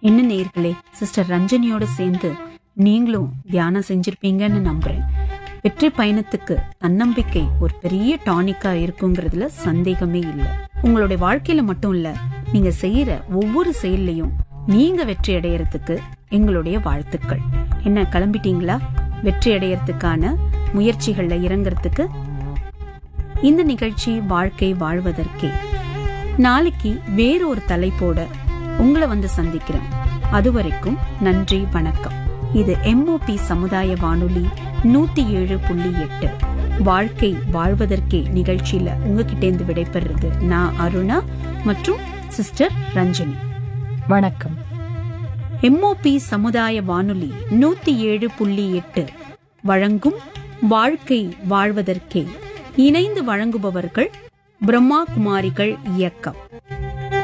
என்ன நேர்களே சிஸ்டர் ரஞ்சனியோட சேர்ந்து நீங்களும் தியானம் செஞ்சிருப்பீங்கன்னு நம்புறேன் வெற்றி பயணத்துக்கு தன்னம்பிக்கை ஒரு பெரிய டானிக்கா இருக்குங்கிறதுல சந்தேகமே இல்லை உங்களுடைய வாழ்க்கையில மட்டும் இல்ல நீங்க செய்யற ஒவ்வொரு செயல்லையும் நீங்க வெற்றி அடையறதுக்கு எங்களுடைய வாழ்த்துக்கள் என்ன கிளம்பிட்டீங்களா வெற்றி அடையறதுக்கான முயற்சிகள்ல இறங்குறதுக்கு இந்த நிகழ்ச்சி வாழ்க்கை வாழ்வதற்கே நாளைக்கு வேறொரு தலைப்போட உங்களை வந்து சந்திக்கிறேன் அதுவரைக்கும் நன்றி வணக்கம் இது எம்ஓபி சமுதாய வானொலி நூத்தி ஏழு புள்ளி எட்டு வாழ்க்கை வாழ்வதற்கே நிகழ்ச்சியில உங்ககிட்ட இருந்து விடைபெறுறது நான் அருணா மற்றும் சிஸ்டர் ரஞ்சனி வணக்கம் எம்ஓபி சமுதாய வானொலி நூத்தி ஏழு புள்ளி எட்டு வழங்கும் வாழ்க்கை வாழ்வதற்கே இணைந்து வழங்குபவர்கள் பிரம்மா குமாரிகள் இயக்கம்